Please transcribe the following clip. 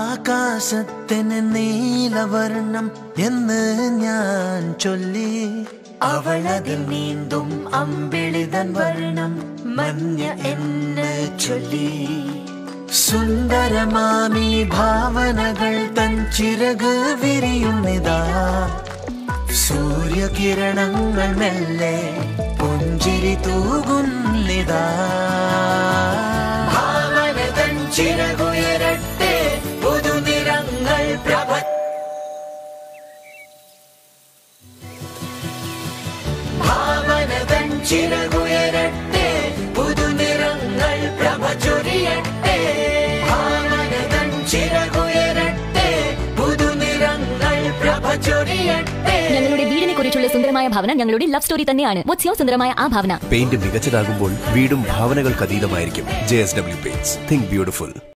ആകാശത്തിന് നീലവർണം എന്ന് ഞാൻ ചൊല്ലി അവളതിൽ നീന്തും അമ്പിളിതൻ വർണ്ണം മഞ്ഞ എന്ന് ചൊല്ലി സുന്ദരമാമി ഭാവനകൾ തൻ ചിറക് വിരിയുന്നിതാ സൂര്യകിരണങ്ങൾ മെല്ലെ പുഞ്ചിരി തൂകുന്നിതാ ഭാവന തൻ ചിറകുയരട്ടെ പുതുനിറങ്ങൾ പ്രഭ ഭാവന തൻ ചിറകുയരട്ടെ പുതുനിറങ്ങൾ പ്രഭ ചൊരിയട്ടെ ഭാവന തൻ ചിറകുയരട്ടെ പുതുനിറങ്ങൾ പ്രഭ ചൊരിയട്ടെ ഞങ്ങളുടെ വീടിനെ കുറിച്ചുള്ള സുന്ദരമായ ഭാവന ഞങ്ങളുടെ ലവ് സ്റ്റോറി തന്നെയാണ് മുത്സ്യോ സുന്ദരമായ ആ ഭാവന പെയിന്റ് മികച്ചതാകുമ്പോൾ വീടും ഭാവനകൾക്ക് അതീതമായിരിക്കും J S W paints think beautiful